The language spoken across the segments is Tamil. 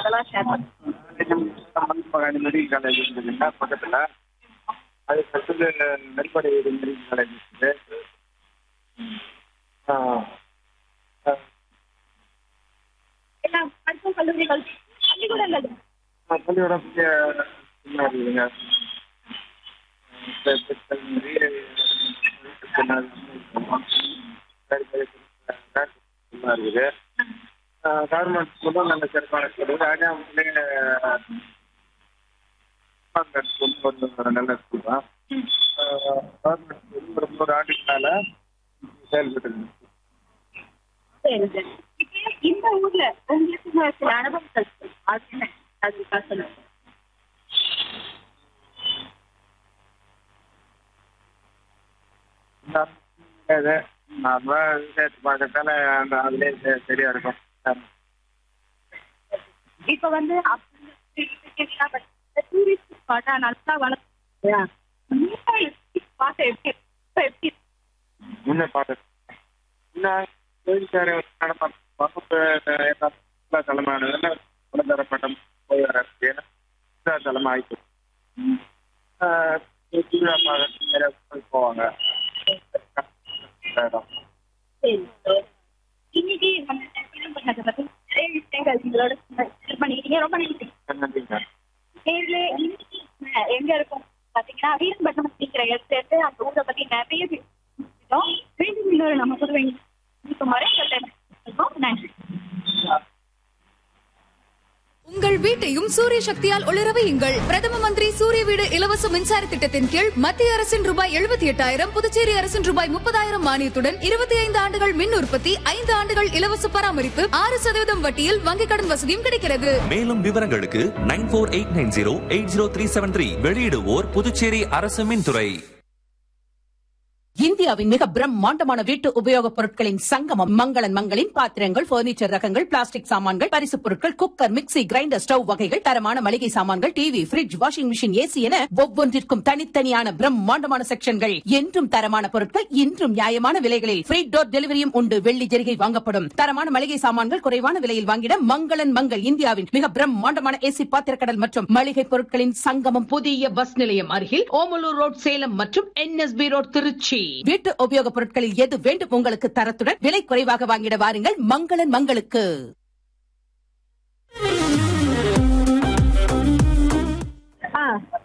அதெல்லாம் ஷேர் பண்ணுங்க மெடிக்கல் காலேஜ் இருக்குதுங்க பக்கத்தில் அதுக்கு அடுத்தது நெல்படை மெடிக்கல் காலேஜ் இருக்குது ஆ, ஆ, எல்லாம் படிக்கும் கல்லூரிகள் பள்ளிக்கூடங்கள் ஆ, பள்ளிக்கூடம் பெரிய சும்மா இருக்குதுங்க பெ- பெ- கல்லூரி, சரி, சரி, சரி, சும்மா இருக்குது கவர்மெண்ட் ஸ்கூலும் நல்ல சிறப்பான ஸ்கூல் ராஜாமூர்லேயே ஸ்கூல் ஒரு நல்ல ஸ்கூல் தான் கவர்மெண்ட் ஸ்கூல் ஒரு மூணு ஆண்டுக்கு மேலே செயல்பட்டு இருக்கு. சரி சரி இப்போ இந்த ஊர்ல உங்களுக்கு சில அனுபவங்கள் இருக்கு. அது என்ன அதுக்காக சொல்லுங்க அது நார்மலாக விவசாயத்தை பார்க்கறதால அந்த அதுலேயே சரி- சரியா இருக்கும் இப்ப வந்து டூரிஸ்ட் ஸ்பாட்டா நல்லா வளர்த்து பார்க்க எப்படி இப்ப எப்படி முன்ன பார்த்து இன்னும் தொழிற்சாலை நடப்ப வகுப்பு எல்லா தலைமையானதுல குலதர பட்டம் போய் வர எல்லா தலைமை ஆயிட்டு திருவிழா பார்க்க நிறைய பேர் போவாங்க இடம். சரி சரி. இன்னைக்கு நம்ம film பண்ணதை பத்தி நிறைய விஷயங்கள் உங்களோட share பண்ணிக்கிட்டீங்க ரொம்ப நன்றி நன்றிங்க நேர்ல இன்னைக்கு நம்ம எங்க இருக்கோம் பாத்தீங்கன்னா வீரன்பட்டினம் அப்படிங்கிற இடத்துல இருந்து அந்த ஊரை பத்தி நிறைய பேசிட்டோம் மீண்டும் இன்னொரு நம்ம புதுவை இப்போ வரை இருக்கோம் நன்றி உங்கள் வீட்டையும் சூரிய சக்தியால் ஒளிர வையுங்கள் பிரதம மந்திரி சூரிய வீடு இலவச மின்சார திட்டத்தின் கீழ் மத்திய அரசின் ரூபாய் எழுபத்தி எட்டாயிரம் புதுச்சேரி அரசின் ரூபாய் முப்பதாயிரம் மானியத்துடன் இருபத்தி ஐந்து ஆண்டுகள் மின் உற்பத்தி ஐந்து ஆண்டுகள் இலவச பராமரிப்பு ஆறு சதவீதம் வட்டியில் வங்கிக் கடன் வசதியும் கிடைக்கிறது மேலும் விவரங்களுக்கு nine four eight nine zero eight zero three seven three வெளியிடுவோர் புதுச்சேரி அரசு மின்துறை இந்தியாவின் மிக பிரம்மாண்டமான வீட்டு உபயோகப் பொருட்களின் சங்கமம் மங்களன் மங்களின் பாத்திரங்கள் பர்னிச்சர் ரகங்கள் பிளாஸ்டிக் சாமான்கள் பரிசுப் பொருட்கள் குக்கர் மிக்ஸி கிரைண்டர் ஸ்டவ் வகைகள் தரமான மளிகை சாமான்கள் TV fridge washing machine AC என ஒவ்வொன்றிற்கும் தனித்தனியான பிரம்மாண்டமான செக்ஷன்கள் என்றும் தரமான பொருட்கள் இன்றும் நியாயமான விலைகளில் ஃப்ரீ டோர் டெலிவரியும் உண்டு வெள்ளி ஜெரிகை வாங்கப்படும் தரமான மளிகை சாமான்கள் குறைவான விலையில் வாங்கிட மங்களன் மங்கள் இந்தியாவின் மிக பிரம்மாண்டமான ஏசி பாத்திரக்கடல் மற்றும் மளிகை பொருட்களின் சங்கமம் புதிய பஸ் நிலையம் அருகில் ஓமலூர் ரோட் சேலம் மற்றும் என்எஸ்பி ரோட் திருச்சி வீட்டு உபயோகப் பொருட்களில் எது வேண்டும் உங்களுக்கு தரத்துடன் விலை குறைவாக வாங்கிட வாருங்கள் மங்களன் மங்களுக்கு ஆ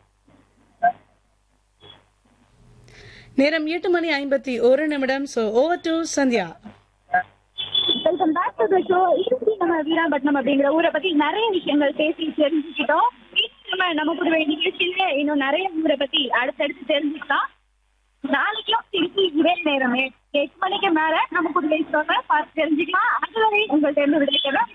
நேரம் எட்டு மணி ஐம்பத்தி ஒரு நிமிடம் so over to Sandhya welcome back to the show இன்னைக்கு நம்ம வீராம்பட்டினம் அப்படிங்கிற ஊரை பத்தி நிறைய விஷயங்கள் பேசி தெரிஞ்சுக்கிட்டோம் இன்னும் நம்ம நம்ம புதுவை நிகழ்ச்சியில இன்னும் நிறைய ஊரை பத்தி அடுத்தடுத்து தெரிஞ்சுக்கலாம் நாளைக்கும் திருப்பி இதே நேரமே எட்டு மணிக்கு மேல நம்ம புதுவை சொல்ல பார்த்து தெரிஞ்சுக்கலாம் அதுவரை உங்கள்ட்ட இருந்து விடைக்கிறோம்